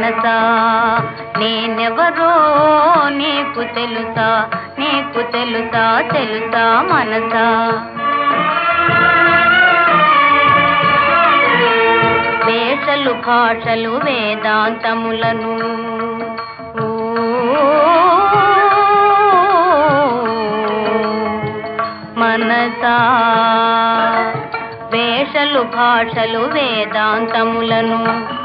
మనసా నేనెవరో నీకు తెలుసా నీకు తెలుసా తెలుసా మనసా వేషలు భాషలు వేదాంతములను ఊ, మనసా వేషలు భాషలు వేదాంతములను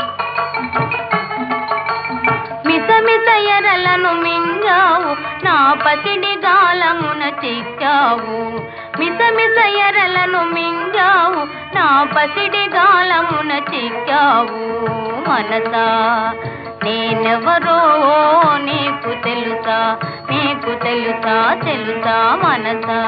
మిసమిస ఎరలను మింగావు నా పసిడి గాలమున చిక్కావు మిసమిస ఎరలను మింగావు నా పసిడి గాలమున చిక్కావు మనసా నేనెవరో నీకు తెలుసా నీకు తెలుసా తెలుసా మనసా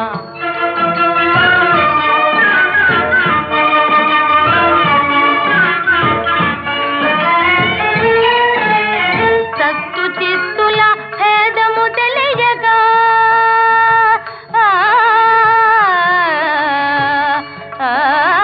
సత్తు చిత్తుల భేదము తెలియగా ఆ, ఆ,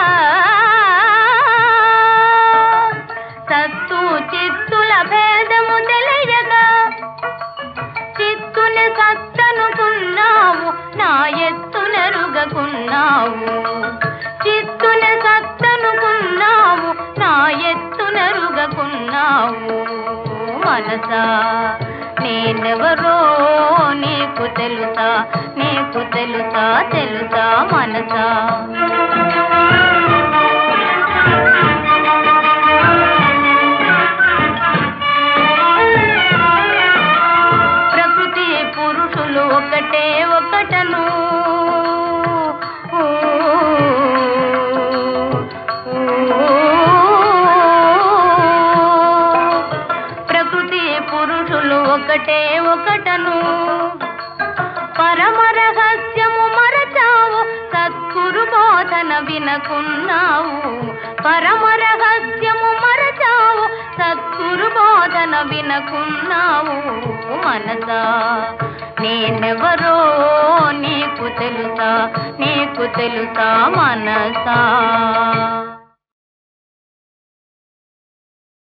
సత్తు చిత్తుల భేదము తెలియగా చిత్తుని సత్తనుకున్నావు నా ఎత్తునరుగకున్నావు చిత్తుని సత్తనుకున్నావు నా ఎత్తునరుగకున్నావు మనసా నేనెవరో నీకు తెలుసా నీకు తెలుసా తెలుసా మనసా ప్రకృతి పురుషులు ఒకటే ఒకటను ఊ, ఊ. ప్రకృతి పురుషులు ఒకటే ఒకటను పరమ రహస్యము మరచావు సద్గురు బోధన వినకున్నావు పరమ రహస్యము మరచావు సద్గురు బోధన వినకున్నావు మనసా నేనెవరో నీకు తెలుసా నీకు తెలుసా మనసా